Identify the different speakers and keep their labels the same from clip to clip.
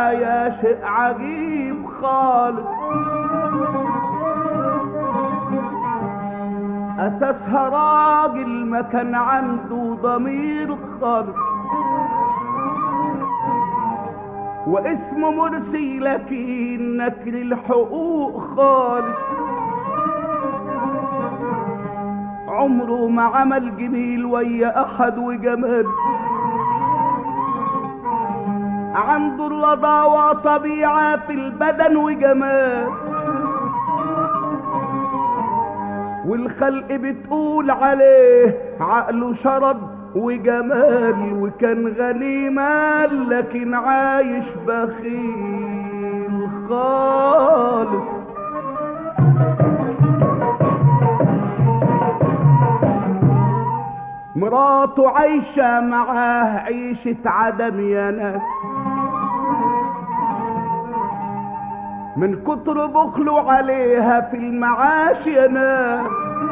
Speaker 1: الحياة شيء عجيب خالص أساسها راجل ما كان عنده ضمير خالص واسمه مرسي لكن نكر الحقوق خالص عمره ما عمل جميل ويا احد وجمال عنده الرضاوة طبيعة في البدن وجمال والخلق بتقول عليه عقله شرد وجمال وكان غني مال لكن عايش بخيل خالص مراته عايشة معاه عيشة عدم يا ناس من كتر بخله عليها في المعاش يا ناس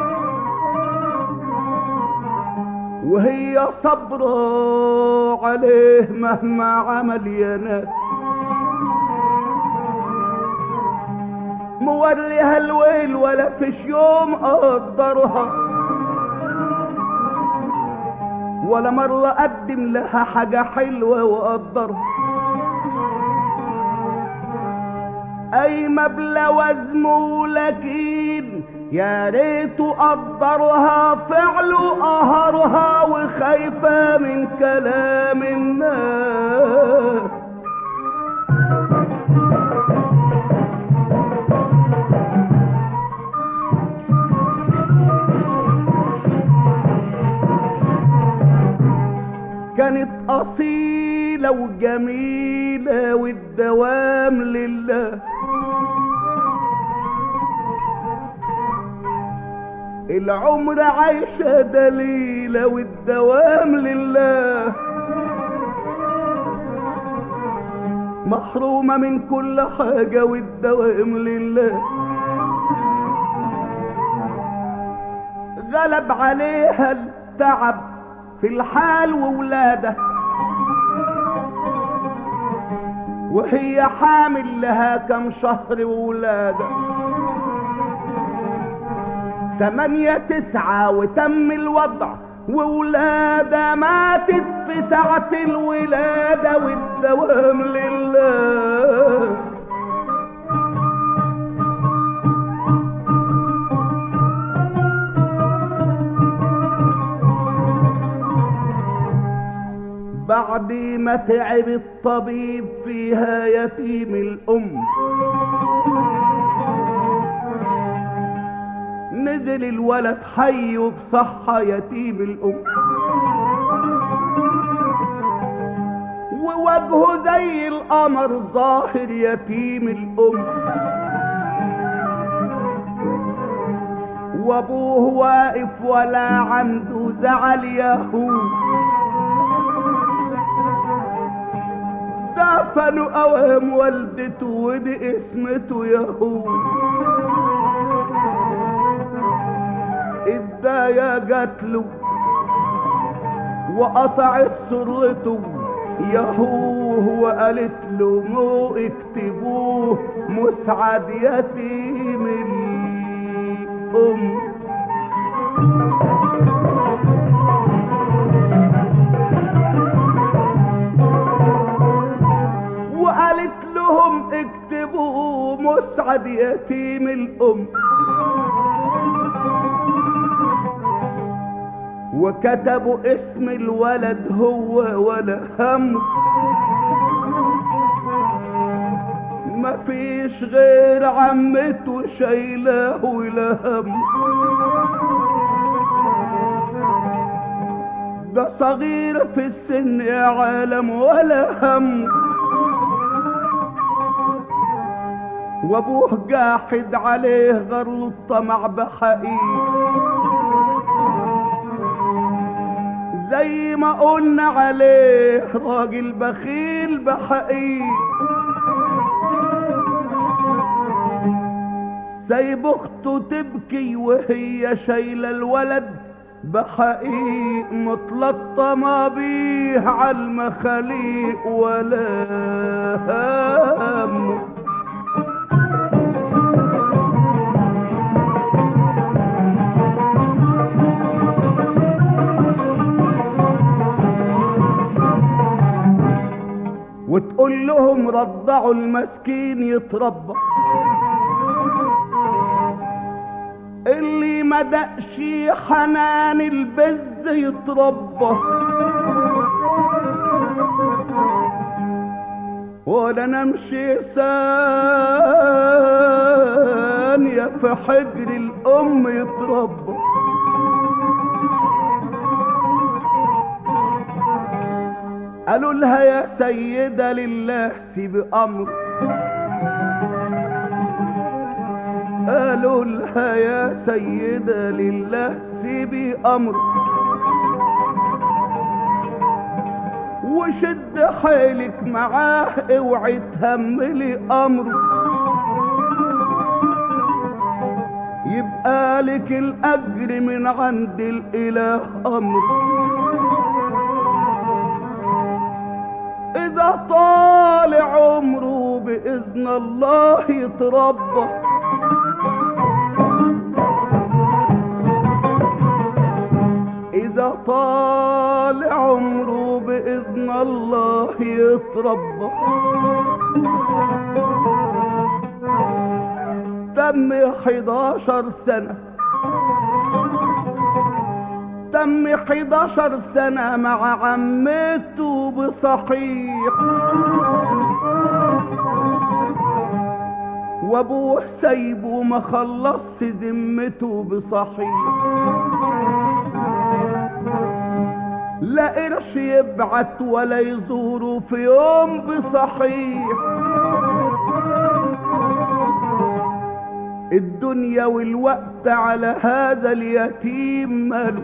Speaker 1: وهي صبرة عليه مهما عمل يا ناس موريها الويل ولا فيش يوم قدرها ولا مرة قدم لها حاجة حلوة وقدرها اي مبلغ وزمه لكن يا ريت قدرها فعله قهرها وخايفة من كلام الناس كانت أصيلة وجميلة والدوام لله العمر عايشة دليلة والدوام لله محرومة من كل حاجة والدوام لله غلب عليها التعب في الحال وولادة وهي حامل لها كم شهر وولادة تمانية تسعة وتم الوضع وولادة ماتت في ساعة الولادة والدوام لله بعد ما تعب الطبيب فيها يتيم الأم نزل الولد حي وبصحة يتيم الأم ووجهه زي القمر ظاهر يتيم الأم وابوه واقف ولا عنده زعل يهود دفنوا اوام والدته ودي اسمته يهود الداية جات له وقطعت سرته يهوه وقالت له مو اكتبوه مسعد يتيم الام وقالت لهم اكتبوا مسعد يتيم الام وكتبوا اسم الولد هو ولا هم مفيش غير عمته شايلاه ولا هم ده صغير في السن يا عالم ولا هم وابوه جاحد عليه غر الطمع بحقيقه زي ما قلنا عليه راجل بخيل بحقيقه سايب اخته تبكي وهي شايله الولد بحقيق متلطمه بيه عالمخاليق ولا ورضعوا المسكين يتربى اللي ما دقش حنان البز يتربى ولا نمشي ثانية في حجر الأم يتربى قالوا لها يا سيدة لله سيب أمر قالوا لها يا سيدة لله سيبي أمر وشد حيلك معاه اوعي تهملي أمره يبقى لك الأجر من عند الإله أمر إذا طال عمره بإذن الله يتربى إذا طال عمره بإذن الله يتربى تم 11 سنة تم 11 سنة مع عمته بصحيح وابوه سايبه ما خلصش ذمته بصحيح لا قرش يبعت ولا يزوره في يوم بصحيح الدنيا والوقت على هذا اليتيم ماله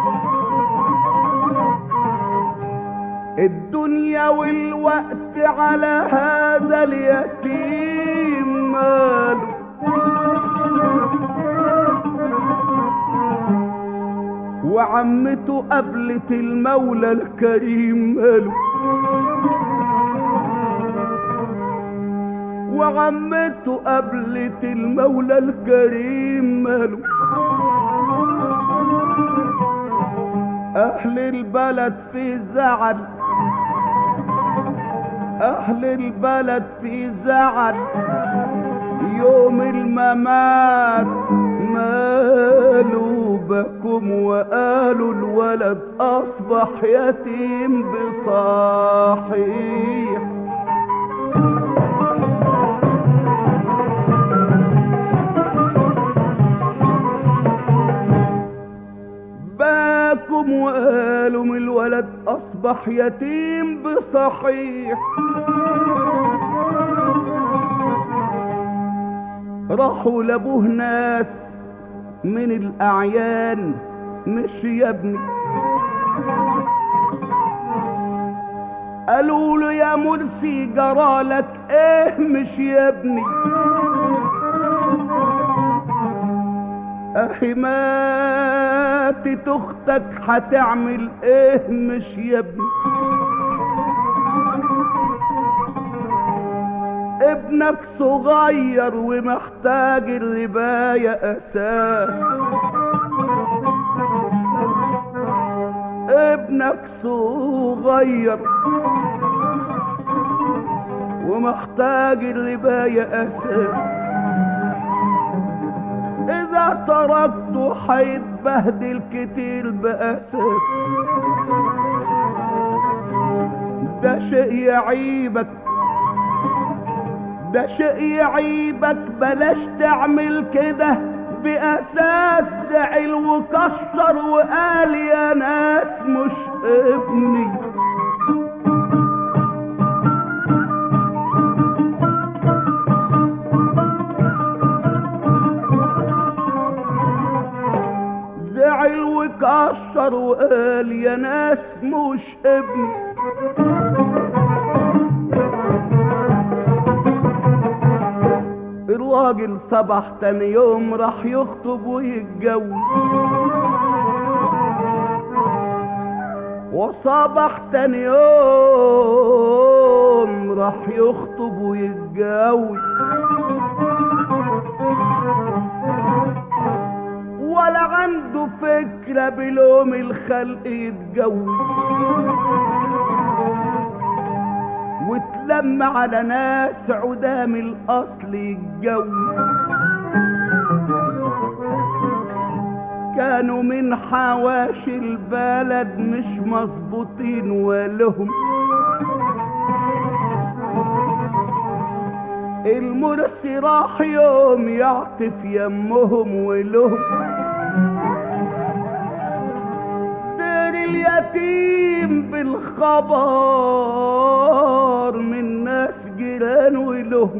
Speaker 1: الدنيا والوقت على هذا اليتيم ماله وعمته قبلت المولى الكريم ماله وعمته قبلت المولى الكريم ماله اهل البلد في زعل اهل البلد في زعل يوم الممات مالوا بكم وقالوا الولد اصبح يتيم بصحيح باكم وقالوا من الولد اصبح يتيم بصحيح راحوا لابوه ناس من الاعيان مش يا ابني قالوا له يا مرسي جرالك ايه مش يا ابني اخي ماتت اختك هتعمل ايه مش يا ابني ابنك صغير ومحتاج الرباية اساس ابنك صغير ومحتاج الرباية اساس اذا تركته هيتبهدل كتير باساس ده شيء يعيبك ده شيء يعيبك بلاش تعمل كده باساس زعل وكسر وقال يا ناس مش ابني زعل وكسر وقال يا ناس مش ابني الراجل صبح تاني يوم راح يخطب ويتجوز وصبح تاني يوم راح يخطب ويتجوز ولا عنده فكرة بلوم الخلق يتجوز وتلم على ناس عدام الاصل الجو كانوا من حواشي البلد مش مظبوطين ولهم المرسي راح يوم يعطف يمهم ولهم دير اليتيم بالخبر من ناس جيران ولهم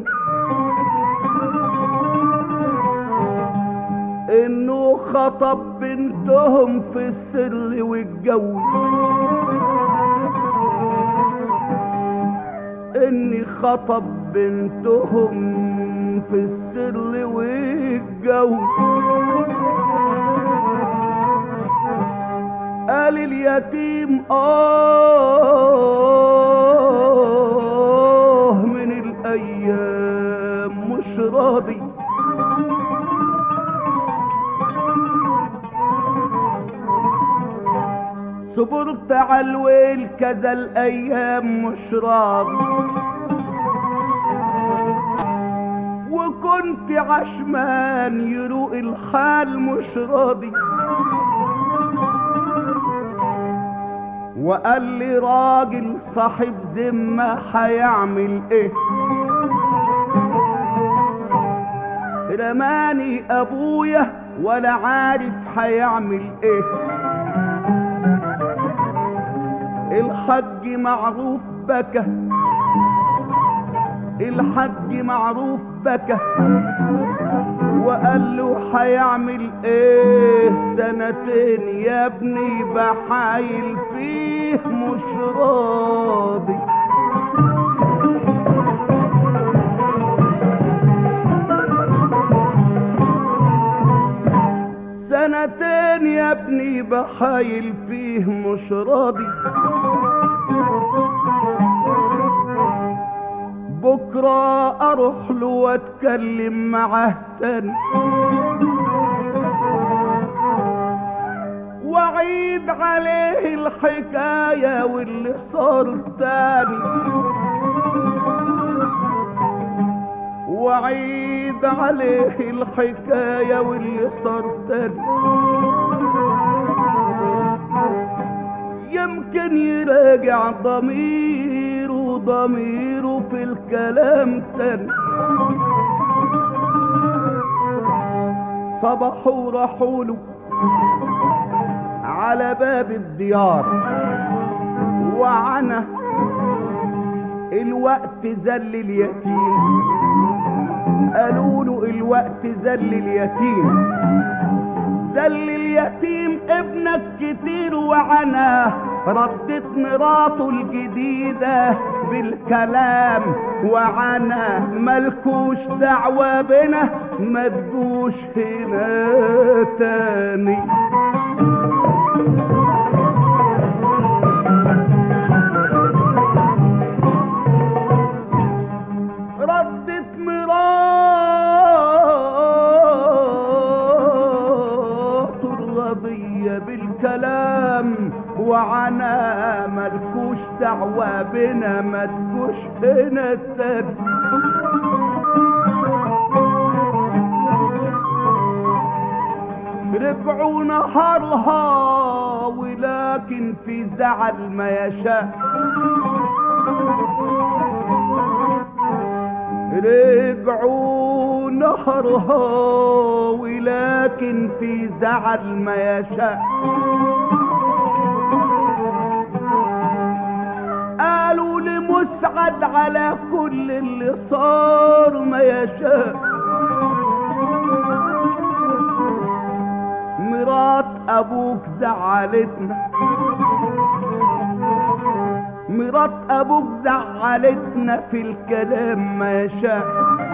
Speaker 1: انه خطب بنتهم في السر والجو اني خطب بنتهم في السر والجو قال اليتيم آه من الأيام مش راضي صبرت على الويل كذا الأيام مش راضي وكنت عشمان يروق الحال مش راضي وقال لي راجل صاحب ذمة هيعمل ايه رماني ابويا ولا عارف هيعمل ايه الحج معروف بكى الحج معروف بكى وقال له هيعمل ايه سنتين يا ابني بحايل فيه مش راضي سنتين يا ابني بحايل فيه مش راضي بكرة اروح له واتكلم معاه تاني واعيد عليه الحكاية واللي صار تاني واعيد عليه الحكاية واللي صار تاني يمكن يراجع ضميره ضميره في الكلام تاني صبحوا راحوا له على باب الديار وعنا الوقت زل اليتيم قالوا له الوقت زل اليتيم زل اليتيم ابنك كتير وعنا ردت مراته الجديدة بالكلام وعنا ملكوش دعوة بنا ما تجوش هنا تاني ردت مراته الرضية بالكلام وعنا ملكوش دعوة بنا ما تجوش هنا تاني رجعوا نهارها ولكن في زعل ما يشاء رجعوا نهرها ولكن في زعل ما يشاء قالوا لمسعد على كل اللي صار ما يشاء مرات ابوك زعلتنا مرات ابوك زعلتنا في الكلام ما شاء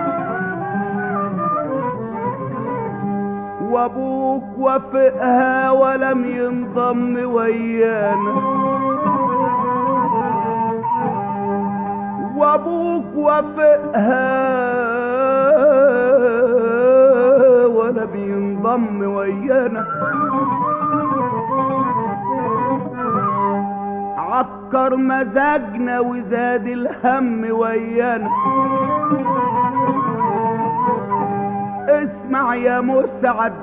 Speaker 1: وابوك وافقها ولم ينضم ويانا وابوك وافقها ولا بينضم ويانا سكر مزاجنا وزاد الهم ويانا اسمع يا مسعد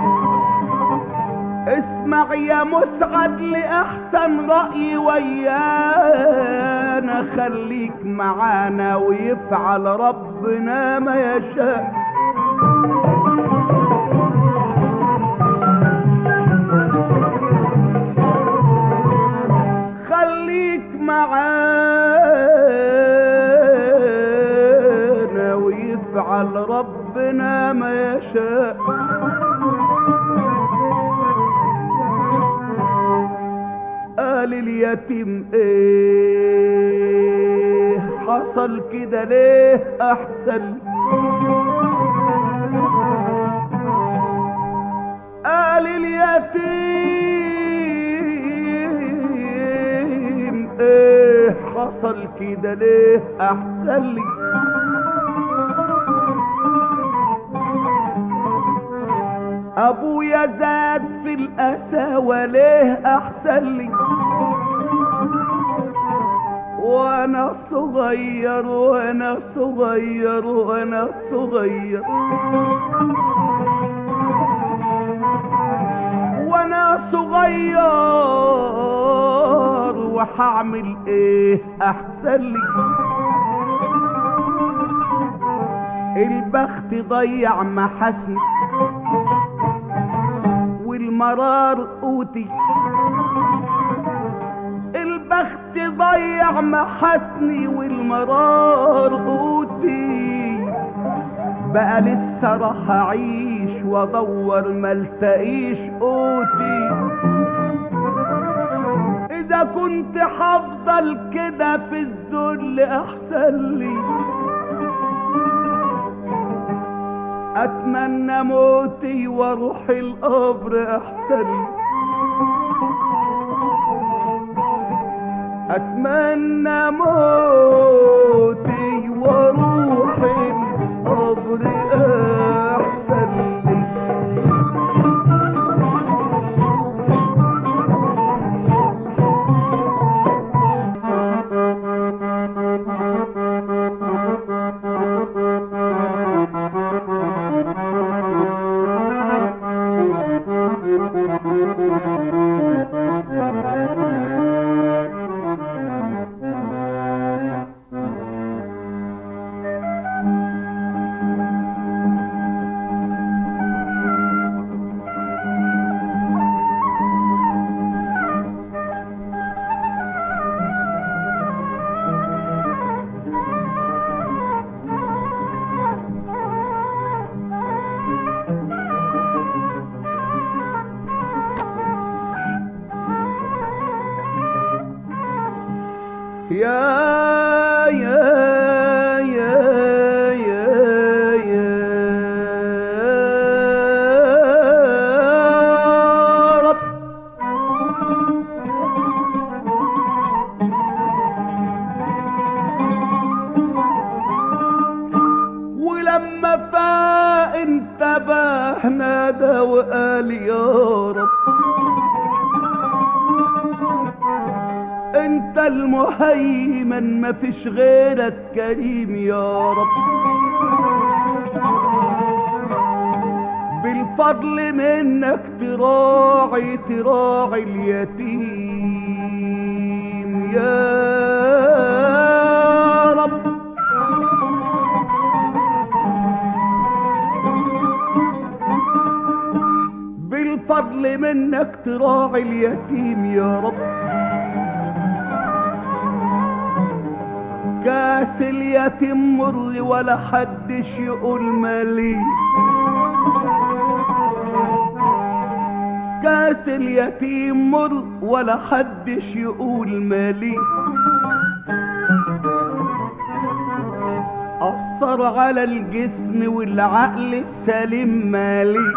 Speaker 1: اسمع يا مسعد لأحسن رأي ويانا خليك معانا ويفعل ربنا ما يشاء خليك معانا ويفعل ربنا ما يشاء قال اليتيم ايه حصل كده ليه احسن قال اليتيم ايه حصل كده ليه احسن لي ابويا زاد في الاسى وليه احسن لي وانا صغير وانا صغير وانا صغير وانا صغير وهعمل ايه احسن لي البخت ضيع محاسني والمرار قوتي البخت ضيع محاسني والمرار قوتي بقى لسه راح اعيش وادور ملتقيش قوتي اذا كنت هفضل كده في الذل احسن لي اتمنى موتي واروح القبر احسن لي اتمنى موتي واروح القبر احسن لي يا يا يا يا يا رب ولما فاق انتبه نادى وقال يا رب انت المهيمن مفيش غيرك كريم يا رب بالفضل منك تراعي تراعي اليتيم يا رب بالفضل منك تراعي اليتيم يا رب كاس اليتيم مر ولا حدش يقول مالي كاس اليتيم مر ولا حدش يقول مالي أثر على الجسم والعقل السليم مالي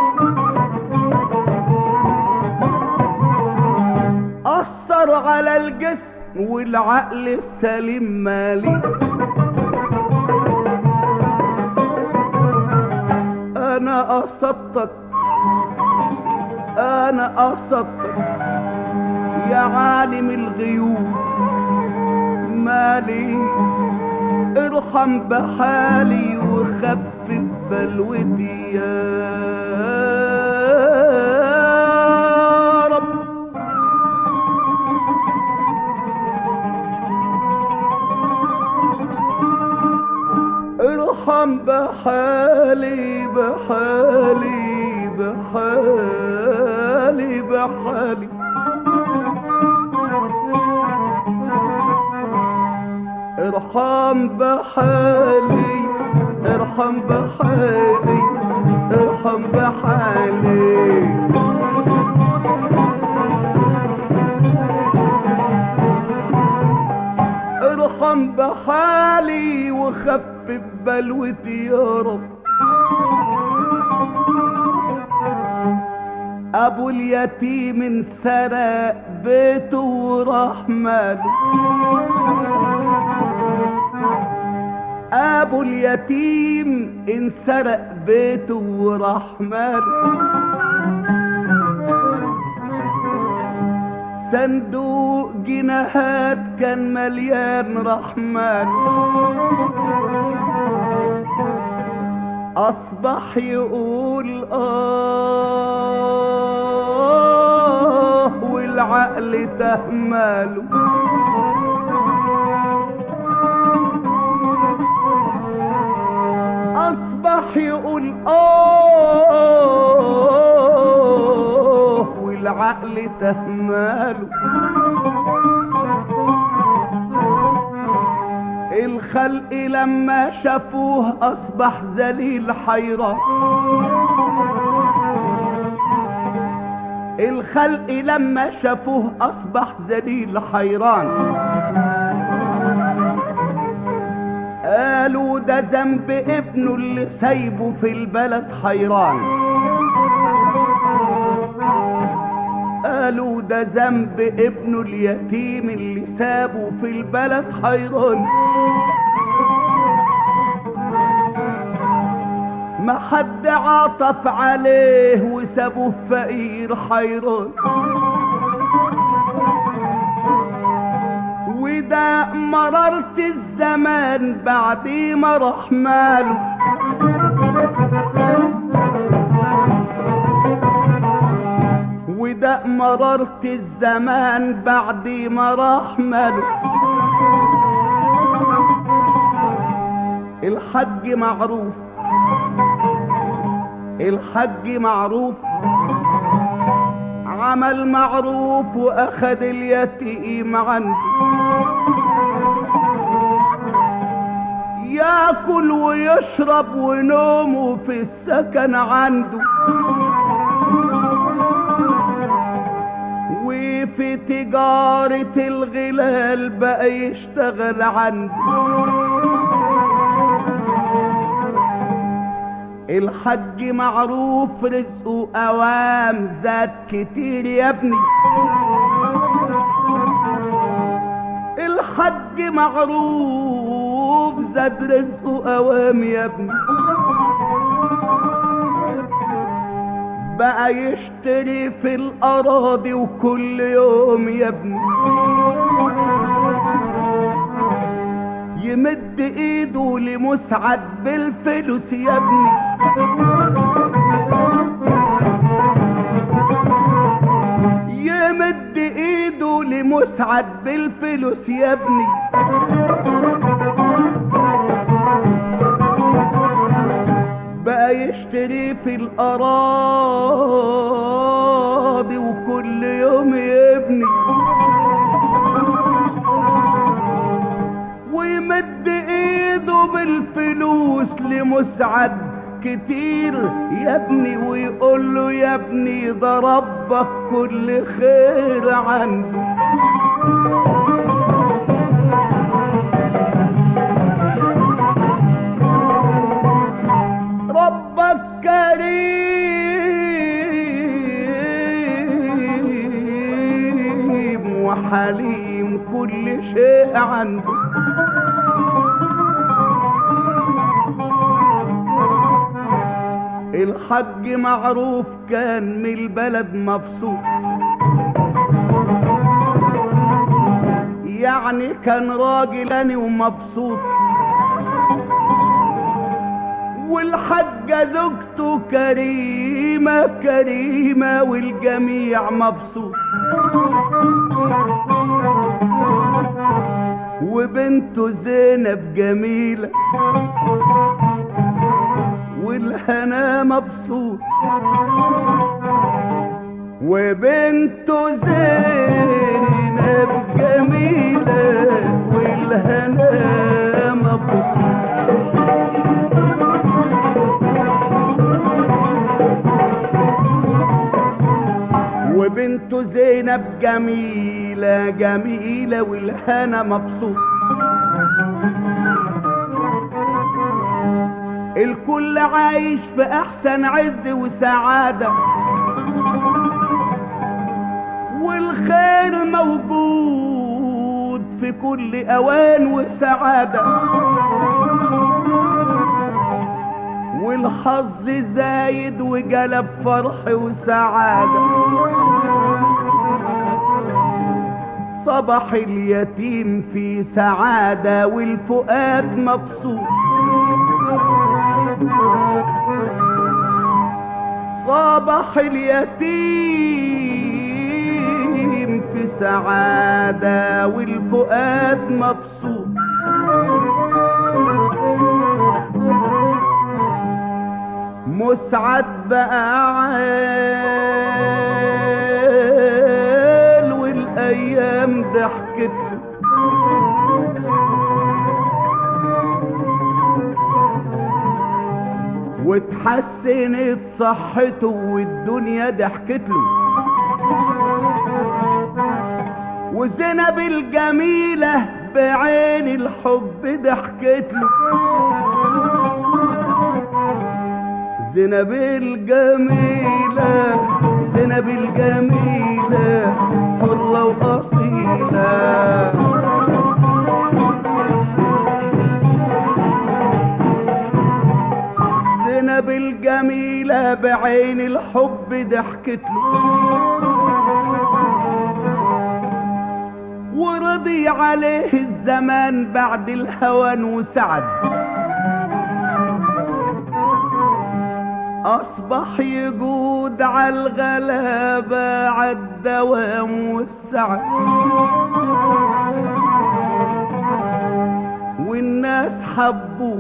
Speaker 1: أثر على الجسم والعقل السليم مالي انا قصدتك انا قصدتك يا عالم الغيوب مالي ارحم بحالي وخفف بلوتي يا رب ارحم بحالي بحالي بحالي بحالي ارحم بحالي ارحم بحالي ارحم بحالي ارحم بحالي وخفف بلوتي يا رب ابو اليتيم انسرق بيته وراح ماله ابو اليتيم انسرق بيته وراح ماله صندوق جناهات كان مليان رحمن اصبح يقول اه والعقل تهمله اصبح يقول اه والعقل تهمله الخلق لما شافوه اصبح ذليل حيران الخلق لما شافوه اصبح ذليل حيران قالوا ده ذنب ابنه اللي سايبه في البلد حيران قالوا ده ذنب ابنه اليتيم اللي سابه في البلد حيران ما حد عاطف عليه وسابه فقير حيران وده مررت الزمان بعد ما راح ماله وده مررت الزمان بعد ما راح ماله الحج معروف الحج معروف عمل معروف واخد اليتيم عنده ياكل ويشرب ونومه في السكن عنده وفي تجارة الغلال بقى يشتغل عنده الحج معروف رزقه اوام زاد كتير يا ابني الحج معروف زاد رزقه اوام يا ابني بقى يشتري في الاراضي وكل يوم يا ابني يمد ايده لمسعد بالفلوس يا ابني يمد ايده لمسعد بالفلوس يا ابني بقى يشتري في الاراضي وكل يوم يبني ويمد ايده بالفلوس لمسعد كتير يا ابني ويقول له يا ابني ده ربك كل خير عنده ربك كريم وحليم كل شيء عنده الحج معروف كان من البلد مبسوط يعني كان راجلاني ومبسوط والحاجة زوجته كريمة كريمة والجميع مبسوط وبنته زينب جميلة والهنا مبسوط وبنته زينب جميلة والهنا مبسوط وبنته زينب جميلة جميلة والهنا مبسوط الكل عايش في احسن عز وسعادة والخير موجود في كل اوان وسعادة والحظ زايد وجلب فرح وسعادة صبح اليتيم في سعادة والفؤاد مبسوط صبح اليتيم في سعادة والفؤاد مبسوط مسعد بقى عال والايام ضحكت له واتحسنت صحته والدنيا ضحكت له وزينب الجميلة بعين الحب ضحكت له زينب الجميلة زينب الجميلة حرة وأصيلة زينب الجميلة بعين الحب ضحكت له ورضي عليه الزمان بعد الهوان وسعد أصبح يجود على الغلابة عالدوام والسعد والناس حبوه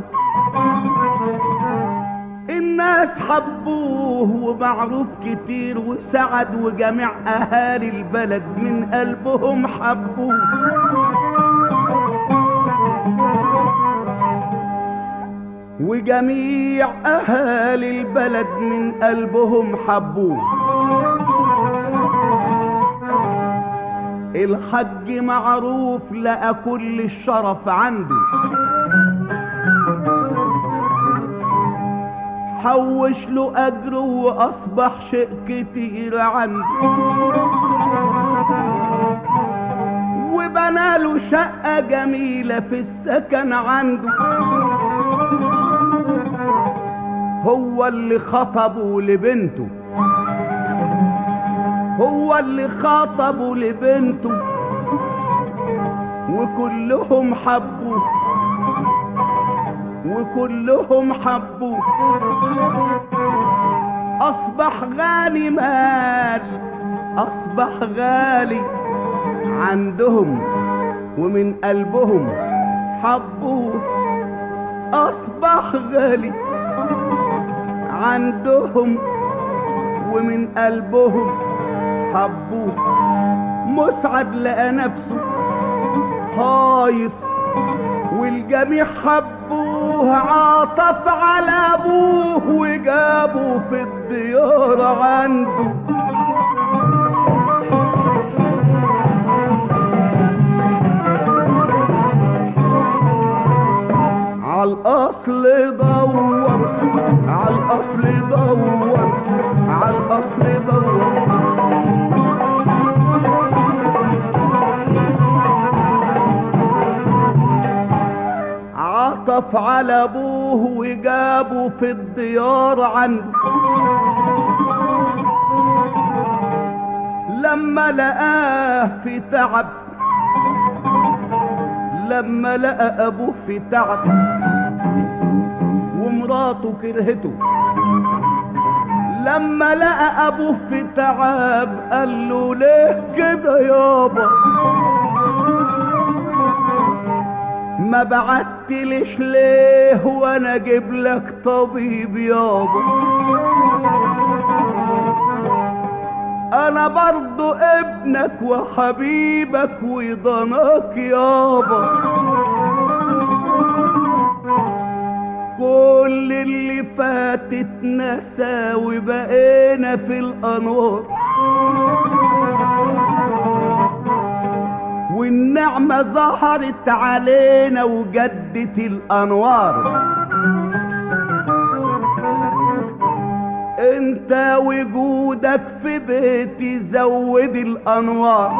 Speaker 1: الناس حبوه ومعروف كتير وسعد وجميع أهالي البلد من قلبهم حبوه وجميع أهالي البلد من قلبهم حبوه الحج معروف لقى كل الشرف عنده حوش له أجره وأصبح شيء كتير عنده وبنى له شقة جميلة في السكن عنده هو اللي خطبه لبنته هو اللي خطبه لبنته وكلهم حبوه وكلهم حبوه اصبح غالي مال اصبح غالي عندهم ومن قلبهم حبوه اصبح غالي عندهم ومن قلبهم حبوه مسعد لقى نفسه هايص والجميع حبوه عاطف على ابوه وجابه في الديار عنده عالاصل دور عالاصل دور عالاصل دور عطف على ابوه وجابه في الديار عنده لما لقاه في تعب لما لقى ابوه في تعب ومراته كرهته لما لقى ابوه في تعب قال له ليه كده يابا ما بعتليش ليه وانا اجيب لك طبيب يابا انا برضو ابنك وحبيبك وضناك يابا كل اللي فاتت نسى وبقينا في الانوار والنعمة ظهرت علينا وجدت الانوار انت وجودك في بيتي زود الانوار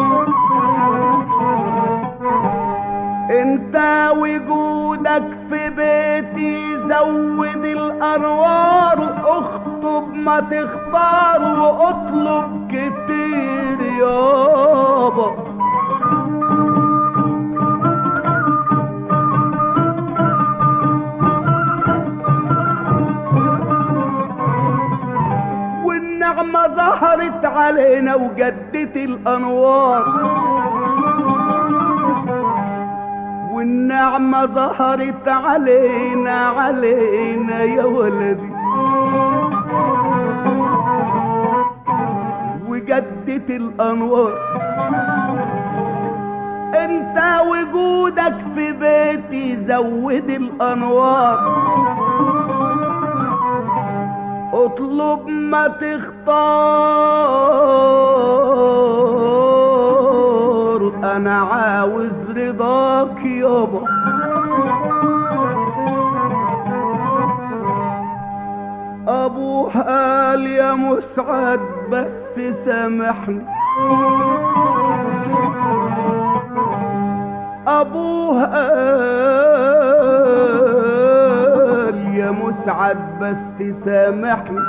Speaker 1: انت وجودك في بيتي زود الانوار اخطب ما تختار واطلب كتير يابا والنعمة ظهرت علينا وجدت الانوار والنعمة ظهرت علينا علينا يا ولدي وجدت الانوار انت وجودك في بيتي زود الانوار اطلب ما تختار انا عاوز رضاك يابا ابوه قال يا مسعد بس سامحني ابوه قال يا مسعد بس سامحني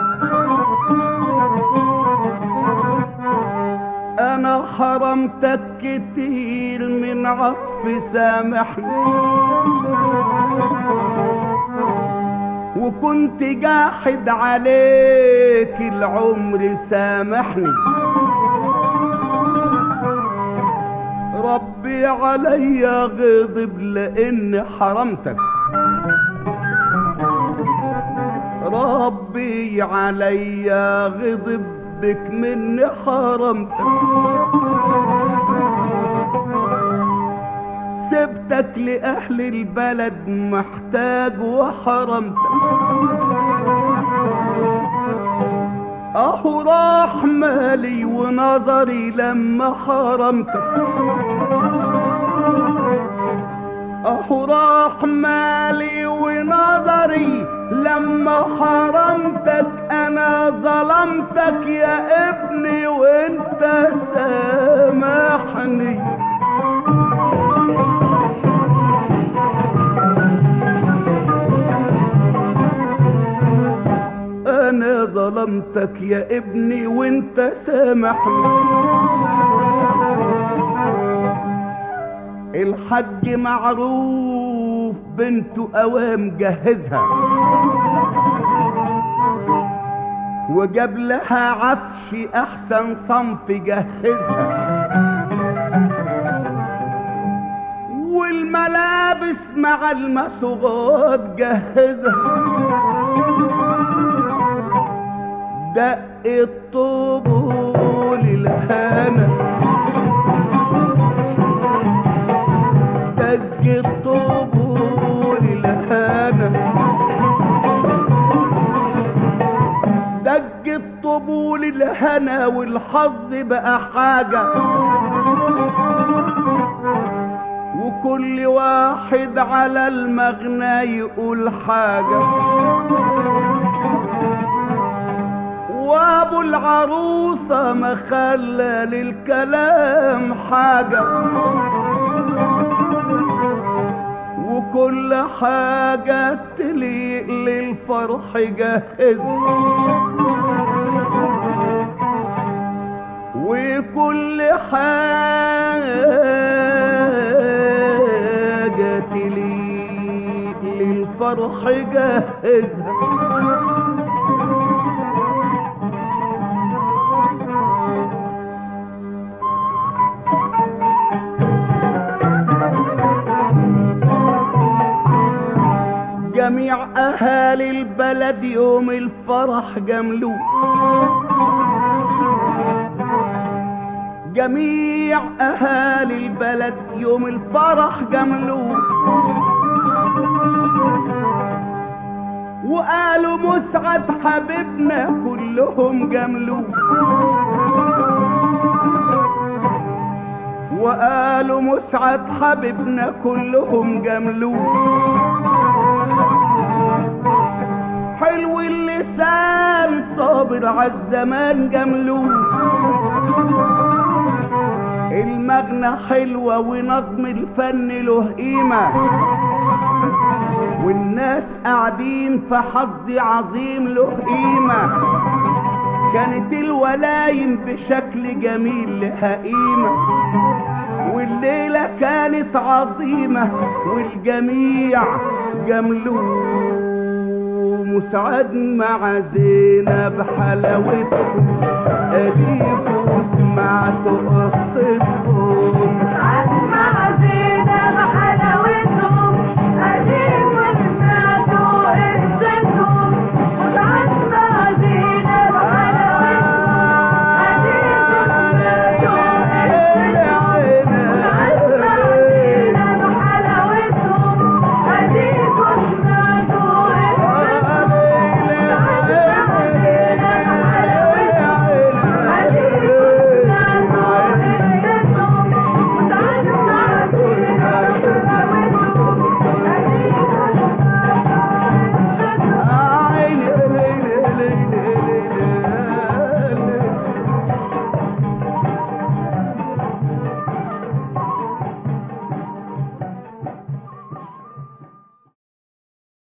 Speaker 1: انا حرمتك كتير من عطف سامحني وكنت جاحد عليك العمر سامحني ربي عليا غضب لاني حرمتك ربي عليا غضب بك مني حرمتك سبتك لأهل البلد محتاج وحرمتك أهو راح مالي ونظري لما حرمتك أهو راح مالي ونظري لما حرمتك أنا ظلمتك يا ابني وانت سامحني انا ظلمتك يا ابني وانت سامحني الحج معروف بنته اوام جهزها وجاب لها عفش احسن صنف جهزها والملابس مع المسوغات جهزها دق الطبول الهنا دق الطبول الهنا دق الطبول الهنا والحظ بقى حاجة وكل واحد على المغنى يقول حاجة وابو العروسة ما خلى للكلام حاجة وكل حاجة تليق للفرح جاهز وكل الفرح جهزها جميع اهالي البلد يوم الفرح جملوه جميع اهالي البلد يوم الفرح جملوه وقالوا مسعد حبيبنا كلهم جملوه وقالوا مسعد حبيبنا كلهم جملوه حلو اللسان صابر عالزمان جملوه المغنى حلوة ونظم الفن له قيمة والناس قاعدين في حظ عظيم له قيمة كانت الولايم بشكل جميل لها قيمة والليلة كانت عظيمة والجميع جملوه مسعد مع زينب حلاوته أديكوا سمعتوا قصته